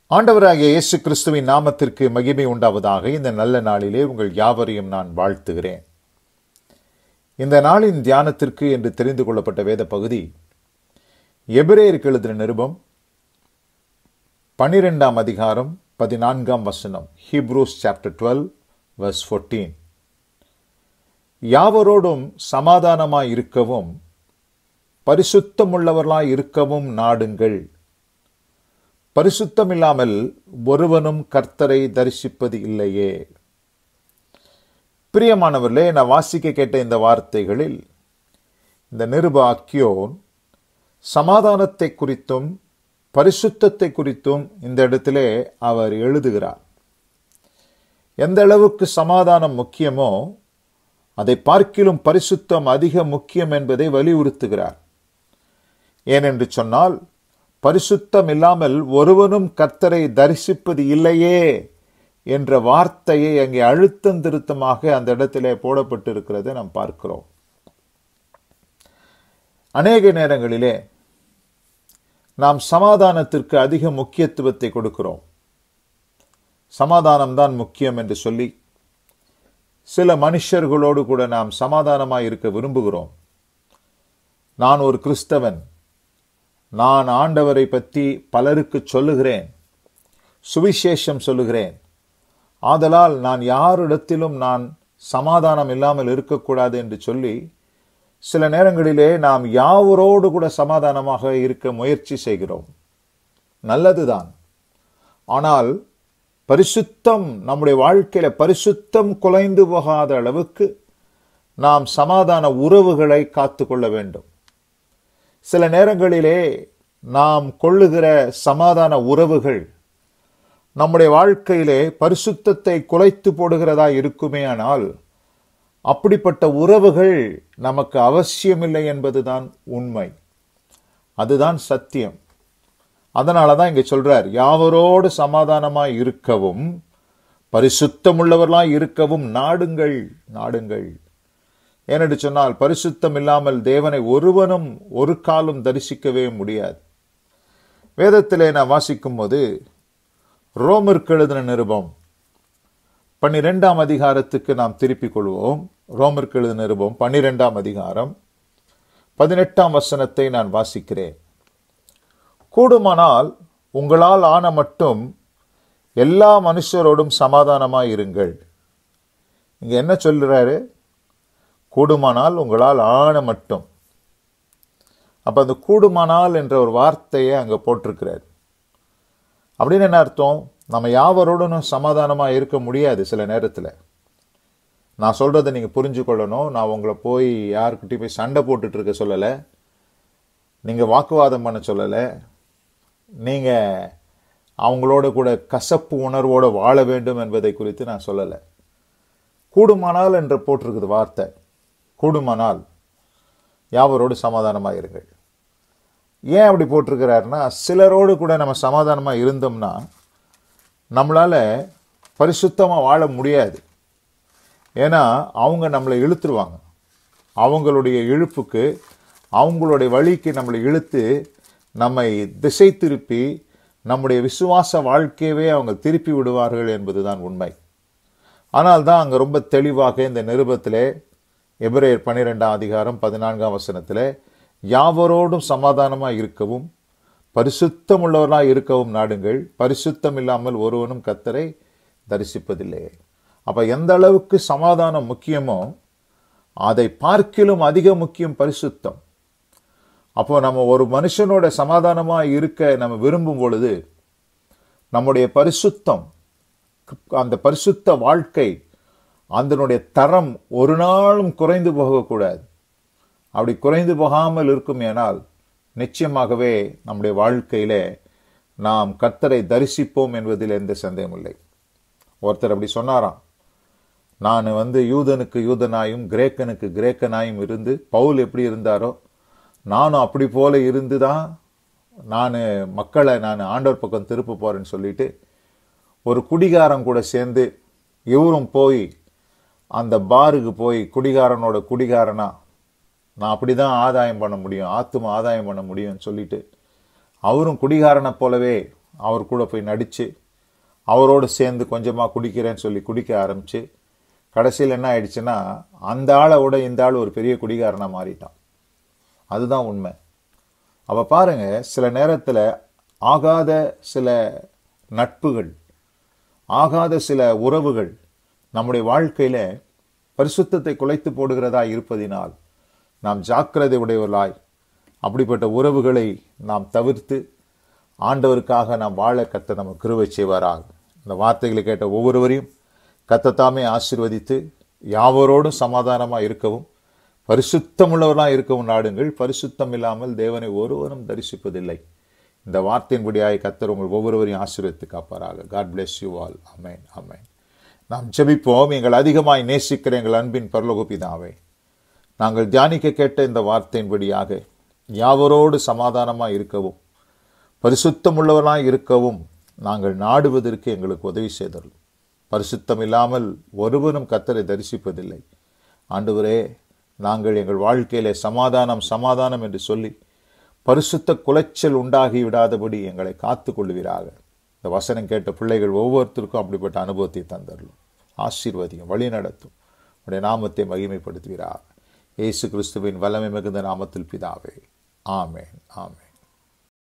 ஆண்டவராகிய இயேசு கிறிஸ்துவின் நாமத்திற்கு மகிமை உண்டாவதாக இந்த நல்ல நாளிலே உங்கள் யாவரையும் நான் வாழ்த்துகிறேன் இந்த நாளின் தியானத்திற்கு என்று தெரிந்து கொள்ளப்பட்ட வேத பகுதி எபிரேயருக்கு எழுதின நிருபம் பனிரெண்டாம் அதிகாரம் பதினான்காம் வசனம் Hebrews chapter twelve verse fourteen யாவரோடும் சமாதானமாய் இருக்கவும் பரிசுத்தமுள்ளவர்களாய் இருக்கவும் நாடுங்கள் பரிசுத்தம் இல்லாமல் ஒருவனும் கர்த்தரை தரிசிப்பது இல்லையே பிரியமானவர்களே நான் வாசிக்க கேட்ட இந்த வார்த்தைகளில் இந்த நிருப அக்கியோன் சமாதானத்தை குறித்தும் பரிசுத்தத்தை குறித்தும் இந்த இடத்திலே அவர் எழுதுகிறார் எந்த அளவுக்கு சமாதானம் முக்கியமோ அதை பார்க்கிலும் பரிசுத்தம் அதிக முக்கியம் என்பதை வலியுறுத்துகிறார் ஏனென்று சொன்னால் பரிசுத்தம் இல்லாமல் ஒருவனும் கர்த்தரை தரிசிப்பது இல்லையே என்ற வார்த்தையை அங்கே அழுத்தம் திருத்தமாக அந்த இடத்திலே போடப்பட்டிருக்கிறதை நாம் பார்க்கிறோம் அநேக நேரங்களிலே நாம் சமாதானத்திற்கு அதிக முக்கியத்துவத்தை கொடுக்கிறோம் சமாதானம்தான் முக்கியம் என்று சொல்லி சில மனுஷர்களோடு கூட நாம் சமாதானமாய் இருக்க விரும்புகிறோம் நான் ஒரு கிறிஸ்தவன் நான் ஆண்டவரை பற்றி பலருக்கு சொல்லுகிறேன் சுவிசேஷம் சொல்லுகிறேன் ஆதலால் நான் யாரிடத்திலும் நான் சமாதானம் இல்லாமல் இருக்கக்கூடாது என்று சொல்லி சில நேரங்களிலே நாம் யாவரோடு கூட சமாதானமாக இருக்க முயற்சி செய்கிறோம் நல்லதுதான் ஆனால் பரிசுத்தம் நம்முடைய வாழ்க்கையில பரிசுத்தம் குலைந்து போகாத அளவுக்கு நாம் சமாதான உறவுகளை காத்து கொள்ள வேண்டும் சில நேரங்களிலே நாம் கொள்ளுகிற சமாதான உறவுகள் நம்முடைய வாழ்க்கையிலே பரிசுத்தத்தை குலைத்து போடுகிறதா இருக்குமே ஆனால் அப்படிப்பட்ட உறவுகள் நமக்கு அவசியமில்லை என்பதுதான் உண்மை அதுதான் சத்தியம் அதனால தான் இங்க சொல்றார் யாவரோடு சமாதானமாய் இருக்கவும் பரிசுத்தமுள்ளவர்களாய் இருக்கவும் நாடுங்கள் நாடுங்கள் ஏனென்று சொன்னால் பரிசுத்தம் இல்லாமல் தேவனை ஒருவனும் ஒரு காலம் தரிசிக்கவே முடியாது வேதத்திலே நான் வாசிக்கும் போது ரோமருக்கு எழுதின நிருபம் பன்னிரெண்டாம் அதிகாரத்துக்கு நாம் திருப்பிக் கொள்வோம் ரோமருக்கு எழுதின நிருபம் பன்னிரெண்டாம் அதிகாரம் பதினெட்டாம் வசனத்தை நான் வாசிக்கிறேன் கூடுமானால் உங்களால் ஆன மட்டும் எல்லா மனுஷரோடும் சமாதானமாய் இருங்கள் இங்க என்ன சொல்றாரு கூடுமானால் உங்களால் ஆன மட்டும் அப்ப அந்த கூடுமானால் என்ற ஒரு வார்த்தையை அங்க போட்டிருக்கிறார் அப்படின்னு என்ன அர்த்தம் நம்ம யாவரோடும் சமாதானமா இருக்க முடியாது சில நேரத்தில் நான் சொல்றதை நீங்க புரிஞ்சு கொள்ளணும் நான் உங்களை போய் யாருக்கிட்டையும் போய் சண்டை போட்டுட்டு இருக்க சொல்லலை நீங்க வாக்குவாதம் பண்ண சொல்லலை நீங்க அவங்களோட கூட கசப்பு உணர்வோடு வாழ வேண்டும் என்பதை குறித்து நான் சொல்லலை கூடுமானால் என்று போட்டிருக்குது வார்த்தை கூடுமானால் யாவரோடு சமாதானமாக இருங்கள் ஏன் அப்படி போட்டிருக்கிறாருன்னா சிலரோடு கூட நம்ம சமாதானமாக இருந்தோம்னா நம்மளால் பரிசுத்தமாக வாழ முடியாது ஏன்னா அவங்க நம்மளை இழுத்துருவாங்க அவங்களுடைய இழுப்புக்கு அவங்களுடைய வழிக்கு நம்மளை இழுத்து நம்மை திசை திருப்பி நம்முடைய விசுவாச வாழ்க்கையவே அவங்க திருப்பி விடுவார்கள் என்பதுதான் உண்மை ஆனால் தான் அங்கே ரொம்ப தெளிவாக இந்த நிருபத்திலே எபிரேயர் பன்னிரெண்டாம் அதிகாரம் பதினான்காம் வசனத்தில் யாவரோடும் சமாதானமாக இருக்கவும் பரிசுத்தம் உள்ளவர்களாக இருக்கவும் நாடுங்கள் பரிசுத்தம் இல்லாமல் ஒருவனும் கத்தரை தரிசிப்பதில்லை அப்போ எந்த அளவுக்கு சமாதானம் முக்கியமோ அதை பார்க்கிலும் அதிக முக்கியம் பரிசுத்தம் அப்போ நம்ம ஒரு மனுஷனோட சமாதானமாக இருக்க நம்ம விரும்பும் பொழுது நம்முடைய பரிசுத்தம் அந்த பரிசுத்த வாழ்க்கை அதனுடைய தரம் ஒரு நாளும் குறைந்து போகக்கூடாது அப்படி குறைந்து போகாமல் இருக்கும் ஏனால் நிச்சயமாகவே நம்முடைய வாழ்க்கையில நாம் கர்த்தரை தரிசிப்போம் என்பதில் எந்த சந்தேகமில்லை ஒருத்தர் அப்படி சொன்னாராம் நான் வந்து யூதனுக்கு யூதனாயும் கிரேக்கனுக்கு கிரேக்கனாயும் இருந்து பவுல் எப்படி இருந்தாரோ நானும் அப்படி போல இருந்து தான் நான் மக்களை நான் ஆண்டவர் பக்கம் திருப்ப போறேன்னு சொல்லிட்டு ஒரு குடிகாரன் கூட சேர்ந்து இவரும் போய் அந்த பாருக்கு போய் குடிகாரனோட குடிகாரனா நான் அப்படி தான் ஆதாயம் பண்ண முடியும் ஆத்தும ஆதாயம் பண்ண முடியும்னு சொல்லிட்டு அவரும் குடிகாரனை போலவே அவர் கூட போய் நடித்து அவரோடு சேர்ந்து கொஞ்சமாக குடிக்கிறேன்னு சொல்லி குடிக்க ஆரம்பித்து கடைசியில் என்ன ஆயிடுச்சுன்னா அந்த ஆளை விட இந்த ஆள் ஒரு பெரிய குடிகாரனாக மாறிட்டான் அதுதான் உண்மை அப்போ பாருங்க சில நேரத்தில் ஆகாத சில நட்புகள் ஆகாத சில உறவுகள் நம்முடைய வாழ்க்கையில் பரிசுத்தத்தை குலைத்து போடுகிறதா இருப்பதினால் நாம் ஜாக்கிரதை உடையவர்களாய் அப்படிப்பட்ட உறவுகளை நாம் தவிர்த்து ஆண்டவருக்காக நாம் வாழ கத்த நம்ம கிருவை செய்வாராக இந்த வார்த்தைகளை கேட்ட ஒவ்வொருவரையும் கத்தத்தாமே ஆசீர்வதித்து யாவரோடும் சமாதானமாக இருக்கவும் பரிசுத்தமுள்ளவர்களாக இருக்கவும் நாடுங்கள் பரிசுத்தம் இல்லாமல் தேவனை ஒருவரும் தரிசிப்பதில்லை இந்த வார்த்தையின்படியாய் கத்தர் உங்கள் ஒவ்வொருவரையும் ஆசீர்வதித்து காப்பாராக God bless you all amen amen நாம் ஜெபிப்போம் எங்கள் அதிகமாய் நேசிக்கிற எங்கள் அன்பின் பரலோக பிதாவே நாங்கள் தியானிக்க கேட்ட இந்த வார்த்தையின்படியாக யாவரோடு சமாதானமாக இருக்கவும் பரிசுத்தமுள்ளவர்களாய் இருக்கவும் நாங்கள் நாடுவதற்கு எங்களுக்கு உதவி செய்தல் பரிசுத்தம் இல்லாமல் ஒருவரும் கத்தரை தரிசிப்பதில்லை ஆண்டவரே நாங்கள் எங்கள் வாழ்க்கையிலே சமாதானம் சமாதானம் என்று சொல்லி பரிசுத்த குலைச்சல் உண்டாகி விடாதபடி எங்களை காத்து கொள்வீராக இந்த வசனம் கேட்ட பிள்ளைகள் ஒவ்வொருத்தருக்கும் அப்படிப்பட்ட அனுபவத்தை தந்தரலும் ஆசீர்வதியும் வழி நடத்தும் உடைய நாமத்தை மகிமைப்படுத்துவீராக இயேசு கிறிஸ்துவின் வல்லமை மிகுந்த நாமத்தில் பிதாவே ஆமேன் ஆமேன்